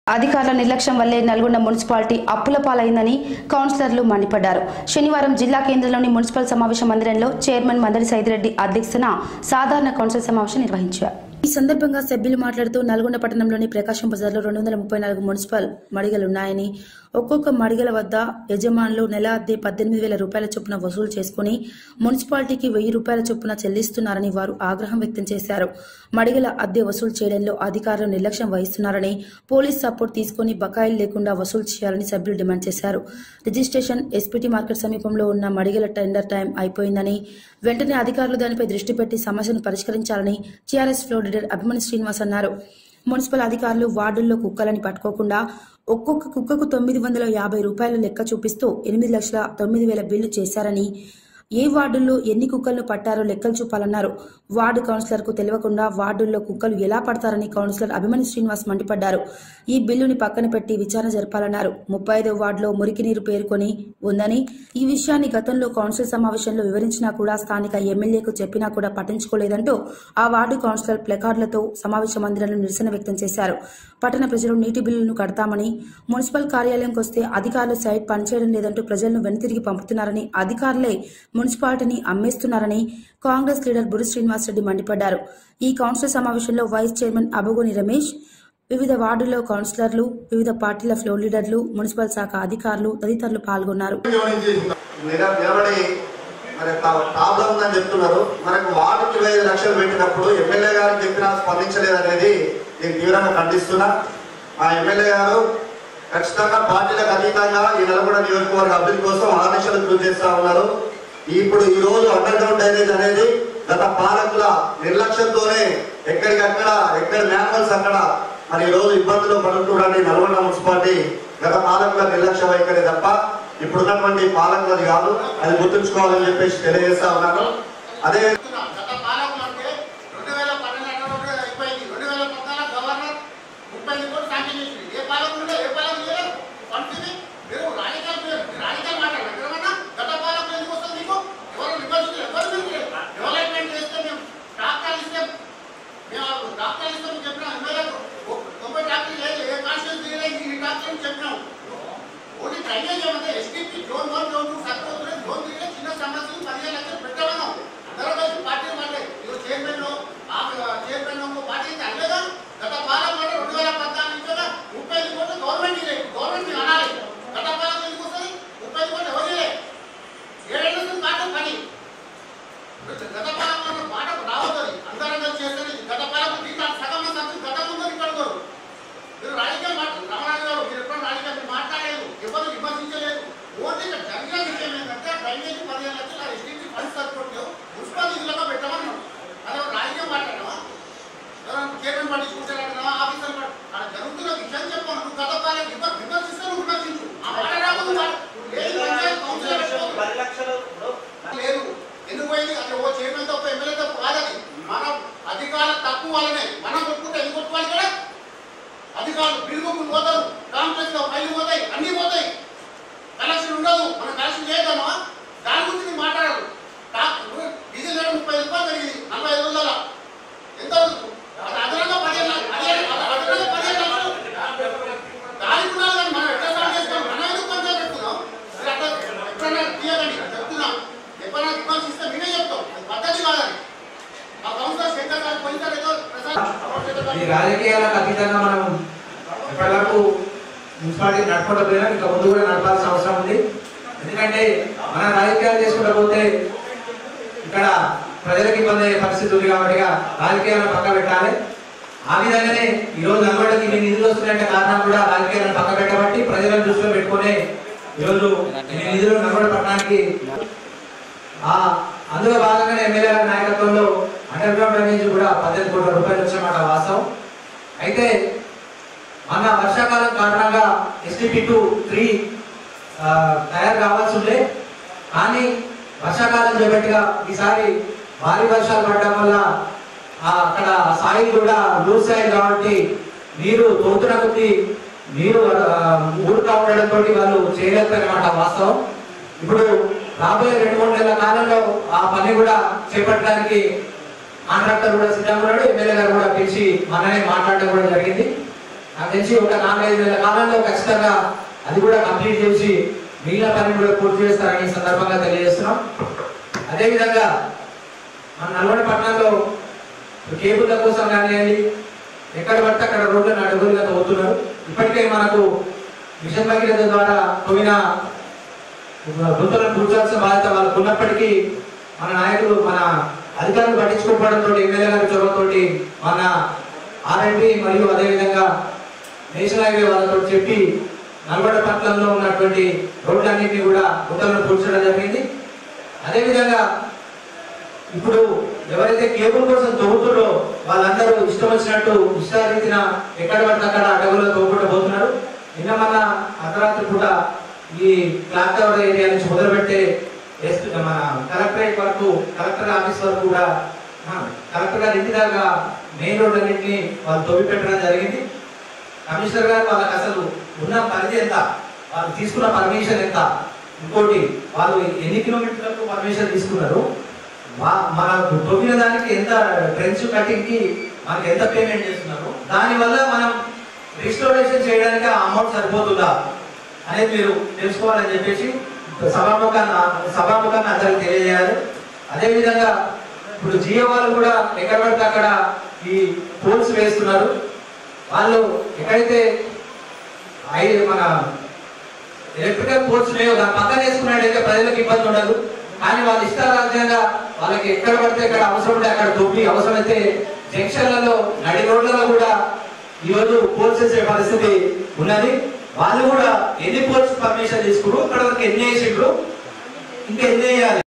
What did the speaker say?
అధికారుల నిర్లక్ష్యం వల్లే నల్గొండ మున్సిపాలిటీ అప్పుల పాలైందని కౌన్సిలర్లు మండిపడ్డారు శనివారం జిల్లా కేంద్రంలోని మున్సిపల్ సమావేశ మందిరంలో చైర్మన్ మందడి సైదిరెడ్డి అధ్యక్షతన సాధారణ కౌన్సిల్ సమావేశం నిర్వహించారు ఈ సందర్భంగా సభ్యులు మాట్లాడుతూ నల్గొండ పట్టణంలోని ప్రకాశం బజార్లో రెండు వందల ముప్పై నాలుగు మున్సిపల్ మడిగలున్నాయని ఒక్కొక్క మడిగల వద్ద యజమానులు నెల అద్దె పద్దెనిమిది వేల రూపాయల చొప్పున వసూలు చేసుకుని మున్సిపాలిటీకి వెయ్యి రూపాయల చొప్పున చెల్లిస్తున్నారని వారు ఆగ్రహం వ్యక్తం చేశారు మడిగల అద్దె వసూలు చేయడంలో అధికారులు నిర్లక్ష్యం వహిస్తున్నారని పోలీస్ సపోర్ట్ తీసుకుని బకాయిలు లేకుండా వసూలు చేయాలని సభ్యులు డిమాండ్ చేశారు రిజిస్ట్రేషన్ ఎస్పీటీ మార్కెట్ సమీపంలో ఉన్న మడిగల టెండర్ టైం అయిపోయిందని వెంటనే అధికారులు దానిపై దృష్టి పెట్టి సమస్యను పరిష్కరించాలని TRS floor leader Abhimanyu Srinivas అన్నారు మున్సిపల్ అధికారులు వార్డుల్లో కుక్కలని పట్టుకోకుండా ఒక్కొక్క కుక్కకు తొమ్మిది వందల యాభై రూపాయలు లెక్క చూపిస్తూ ఎనిమిది లక్షల తొమ్మిది వేల బిల్లు చేశారని ఏ వార్డుల్లో ఎన్ని కుక్కలను పట్టారో లెక్కలు చూపాలన్నారు వార్డు కౌన్సిలర్ కు తెలియకుండా వార్డుల్లో కుక్కలు ఎలా పడతారని కౌన్సిలర్ అభిమన్యు శ్రీనివాస్ మండిపడ్డారు ఈ బిల్లుని పక్కన పెట్టి విచారణ జరపాలన్నారు ముప్పై ఐదో వార్డులో మురికి నీరు పేర్కొని ఉందని ఈ విషయాన్ని గతంలో కౌన్సిల్ సమావేశంలో వివరించినా కూడా స్థానిక ఎమ్మెల్యేకు చెప్పినా కూడా పట్టించుకోలేదంటూ ఆ వార్డు కౌన్సిలర్ ప్లకార్డులతో సమావేశ మందిరంలో నిరసన వ్యక్తం చేశారు పట్టణ ప్రజలు నీటి బిల్లులను కడతామని మున్సిపల్ కార్యాలయంకి వస్తే అధికారులు సైట్ పనిచేయడం లేదంటూ ప్రజలను వెనుతిరిగి పంపుతున్నారని అధికారులే మున్సిపాలిటీని అమ్మేస్తున్నారని కాంగ్రెస్ లీడర్ బురి శ్రీనివాసరెడ్డి మండిపడ్డారు ఈ కౌన్సిల్ సమావేశంలో వైస్ చైర్మన్ అబగోని రమేష్ వివిధ వార్డుల్లో కౌన్సిలర్లు వివిధ పార్టీల ఫ్లోర్ లీడర్లు మున్సిపల్ శాఖ అధికారులు తదితరులు పాల్గొన్నారు నిల- నిలబడి మరి ప్రాబ్లం ఉందని చెప్తున్నారు మనకు వార్డుకి ఇరవై ఐదు లక్షలు పెట్టినప్పుడు ఎమ్మెల్యే గారికి చెప్పినా స్పందించలేదు అనేది నేను తీవ్రంగా ఖండిస్తున్నా మా ఎమ్మెల్యే గారు ఖచ్చితంగా పార్టీలకు అతీతంగా ఈ నల్గొండ నియోజకవర్గ అభివృద్ధి కోసం ఆదేశాలు కృషి చేస్తా ఉన్నారు ఇప్పుడు ఈ రోజు అండర్ గ్రౌండ్ డ్రైనేజ్ అనేది గత పాలకుల నిర్లక్ష్యంతోనే ఎక్కడికక్కడ ఎక్కడ మ్యాన్వల్స్ అక్కడ మరి ఈ రోజు ఇబ్బందులు పడుతున్నారని నల్గొండ మున్సిపాలిటీ గత పాలకుల నిర్లక్ష్య వైఖరి తప్ప ఇప్పుడున్నటువంటి పాలకులది కాదు అది గుర్తుంచుకోవాలని చెప్పేసి తెలియజేస్తా ఉన్నాను అదే గత పాలకులు అంటే రెండు వేల పన్నెండు అంటే అయిపోయింది రెండు వేల పద్నాలుగు గవర్నర్ ముప్పై ఐదు కోట్లు శాంక్షన్ చేసింది ఏ పాలకులు ఏ పాలకులు చేయలేదు పంపింది మీరు రాజకీయాలు మీరు రాజకీయాలు మాట్లాడారు ఏమన్నా గత పాలకులు ఎందుకు వస్తుంది మీకు ఎవరు విమర్శించలేదు ఎవరు విమర్శించలేదు డెవలప్మెంట్ చేస్తే మేము డాక్టర్లు ఇస్తే మేము డాక్టర్లు ఇస్తే మేము చెప్పినాం ఎమ్మెల్యేకు తొంభై డాక్టర్లు లేదు ఏ కాన్స్టిట్యూన్సీ లేదు ఈ డాక్టర్లు చెప్పినాం ఓన్లీ డ్రైనేజ్ ఏమంటే STP zone one zone two సరిపోతుంది జోన్ త్రీలో చిన్న సమస్యలు పదిహేను లక్షలు పెట్టమన్నాం అందరూ కలిసి పార్టీ మాట్లే ఇవి చైర్మన్ చైర్మన్ ఇంకో పార్టీ అయితే అనలేదా గత పాలన మాట రెండు వేల పద్నాలుగు నుంచి కూడా ముప్పై ఐదు కోట్లు గవర్నమెంట్ ఇదే గవర్నమెంట్ అనాలి గత పాలన ఎందుకు వస్తుంది ముప్పై ఐదు కోట్లు ఎవరు ఇవ్వలే ఏడేళ్ళు వస్తుంది మాట పని గత పాలన మాట రావద్దు అందరం కలిసి చేస్తుంది గత పాలన దీంట్లో సగం మంది అందరూ గత ముందు ఇక్కడ ఉన్నారు. మీరు రాజకీయాలు మాట్లా రామరాజు గారు మీరు ఎప్పుడు రాజకీయాలు మాట్లాడలేదు ఎవరు విమర్శించలేదు ఓన్లీ ఇక్కడ జరిగిన విషయం ఏంటంటే డ్రైనేజ్ పదిహేను లక్షల ఎస్టీపీ ఫండ్స్ సరిపోతే మున్సిపల్ నిధులుగా పెట్టమన్నాం అదే రాజకీయం మాట్లాడమా చైర్మన్ పట్టించుకుంటారా ఆఫీసర్ అక్కడ జరుగుతున్న విషయం చెప్పాను నువ్వు గత పాలన విమర్ విమర్శిస్తే నువ్వు విమర్శించు ఆ మాట రాకుండా నువ్వు లేదు పంచాయత్ కౌన్సిలర్ పెట్టుకో. లేదు ఎందుకు పోయింది అది ఓ చైర్మన్ తప్ప ఎమ్మెల్యే తప్ప కాదని మన అధికారుల తక్కువ వల్లనే మనం కొట్టుకుంటే ఎందుకు కొట్టుకోవాలి కదా అధికారులు బిల్లుకు పోతారు కాంప్లెక్స్ లో ఫైల్ పోతాయి అన్ని పోతాయి కలెక్షన్ ఉండదు మనం కలెక్షన్ చేయగలమా దాని గురించి నేను మాట్లాడరు డీజిల్ రేటు ముప్పై ఐదు రూపాయలు పెరిగింది నలభై ఐదు వందల ఎంత అవుతుంది? అది అదనంగా పదిహేను లక్షలు. అదే అది అదనంగా పదిహేను లక్షలు. దానికి ఉండాలి కానీ మనం ఎట్లా సాల్వ్ చేసుకోవాలి? మనం ఎందుకు పంచాయతీ పెడుతున్నాం? మీరు అట్లా ఎప్పుడైనా తీయకండి చెప్తున్నాం ఎప్పుడైనా విమర్శిస్తే మేమే చెప్తాం అది పద్ధతి కాదని ఆ కౌన్సిలర్ శంకర్ గారు పోయిన ఏదో ప్రసాద్ ఈ రాజకీయాలకు అతీతంగా మనం ఎప్పటివరకు మున్సిపాలిటీ నడుపుకుంటూ పోయినా ఇంకా ముందు కూడా నడపాల్సిన అవసరం ఉంది ఎందుకంటే మనం రాజకీయాలు చేసుకుంటూ పోతే ఇక్కడ ప్రజలకు ఇబ్బంది అయ్యే పరిస్థితి ఉంది కాబట్టి ఇక రాజకీయాలను పక్క పెట్టాలి ఆ విధంగానే ఈ రోజు నల్గొండకి ఇన్ని నిధులు వస్తున్నాయంటే కారణం కూడా రాజకీయాలను పక్క పెట్టబట్టి ప్రజలను దృష్టిలో పెట్టుకుని ఈరోజు ఇన్ని నిధులు నల్గొండ పట్టణానికి ఆ అందులో భాగంగానే ఎమ్మెల్యే గారి నాయకత్వంలో అండర్ గ్రౌండ్ డ్రైనేజ్ కూడా పద్దెనిమిది కోట్ల రూపాయలు వచ్చామాట వాస్తవం అయితే మన వర్షాకాలం కారణంగా ఎస్టీపీ టూ త్రీ తయారు కావాల్సి ఉండే కానీ వర్షాకాలం చేపట్టిగా ఈసారి భారీ వర్షాలు పడడం వల్ల ఆ అక్కడ సాయిల్ కూడా లూజ్ సాయిల్ కాబట్టి నీరు తోతున కొద్ది నీరు ఆ, ఊరుతా ఉండడంతో వాళ్ళు చేయలేకపోయినమాట వాస్తవం ఇప్పుడు రాబోయే రెండు మూడు నెలల కాలంలో ఆ పని కూడా చేపట్టడానికి కాంట్రాక్టర్ కూడా సిద్ధంగా ఉన్నాడు ఎమ్మెల్యే గారు కూడా పిలిచి మననే మాట్లాడడం కూడా జరిగింది నాకు తెలిసి ఒక నాలుగైదు నెలల కాలంలో ఖచ్చితంగా అది కూడా కంప్లీట్ చేసి మిగిలిన పని కూడా పూర్తి చేస్తారని ఈ సందర్భంగా తెలియజేస్తున్నాం అదేవిధంగా మన నల్గొండ పట్టణంలో కేబుల్ల కోసం కానివ్వండి ఎక్కడ పడితే అక్కడ రోడ్లను అడుగులుగా తవ్వుతున్నారు ఇప్పటికే మనకు మిషన్ భగీరథ ద్వారా తవ్విన గుంతలను కూర్చోవాల్సిన బాధ్యత వాళ్ళకు ఉన్నప్పటికీ మన నాయకులు మన అధికారులు పట్టించుకోకపోవడంతో ఎమ్మెల్యే గారి చొరవతో మన ఆర్ఎంపీ మరియు అదేవిధంగా నేషనల్ హైవే వాళ్ళతో చెప్పి నల్గొండ పట్టణంలో ఉన్నటువంటి రోడ్లన్నింటినీ కూడా గుంతలను కూర్చోవడం జరిగింది అదేవిధంగా ఇప్పుడు ఎవరైతే కేబుల్ కోసం తవ్వుతున్నారో వాళ్ళందరూ ఇష్టం వచ్చినట్టు ఇష్టారీతిన ఎక్కడ పడితే అక్కడ అడవుల్లో తవ్వుకుంటూ పోతున్నారు నిన్న మన అర్ధరాత్రి పూట ఈ క్లాక్ టవర్ ఏరియా నుంచి మొదలుపెట్టే ఎస్ మన కలెక్టరేట్ వరకు కలెక్టర్ ఆఫీస్ వరకు కూడా ఆ, కలెక్టర్ గారి ఇంటి దాకా మెయిన్ రోడ్ అన్నింటినీ వాళ్ళు తవ్వి పెట్టడం జరిగింది కమిషనర్ గారు వాళ్ళకి అసలు ఉన్న పరిధి ఎంత వాళ్ళు తీసుకున్న పర్మిషన్ ఎంత ఇంకోటి వాళ్ళు ఎన్ని కిలోమీటర్లకు పర్మిషన్ తీసుకున్నారు మా- మన తొమ్మిన దానికి ఎంత ట్రెంచ్ కటింగ్ కి మనకి ఎంత పేమెంట్ చేస్తున్నారు దానివల్ల మనం రిస్టోరేషన్ చేయడానికి ఆ అమౌంట్ సరిపోతుందా అనేది మీరు తెలుసుకోవాలని చెప్పేసి సభాముఖాన్ని సభాముఖాన్ని అందరికి తెలియజేయాలి అదేవిధంగా ఇప్పుడు జియో వాళ్ళు కూడా ఎక్కడ పడితే అక్కడ ఈ పోల్స్ వేస్తున్నారు వాళ్ళు ఎక్కడైతే ఐ మన ఎలక్ట్రికల్ పోల్స్ లేవు దాని పక్కన వేసుకున్నట్టయితే ప్రజలకు ఇబ్బంది ఉండదు కానీ వాళ్ళ ఇష్టారాజ్యంగా వాళ్ళకి ఎక్కడ పడితే ఎక్కడ అవసరం ఉంటే అక్కడ తొప్పి అవసరమైతే జంక్షన్లలో నడి రోడ్లలో కూడా ఈరోజు పోల్స్ వేసే పరిస్థితి ఉన్నది వాళ్ళు కూడా ఎన్ని పోల్స్ పర్మిషన్ తీసుకున్నారు ఇక్కడ వరకు ఎన్ని వేసిండ్రు ఇంకా ఎన్ని వేయాలి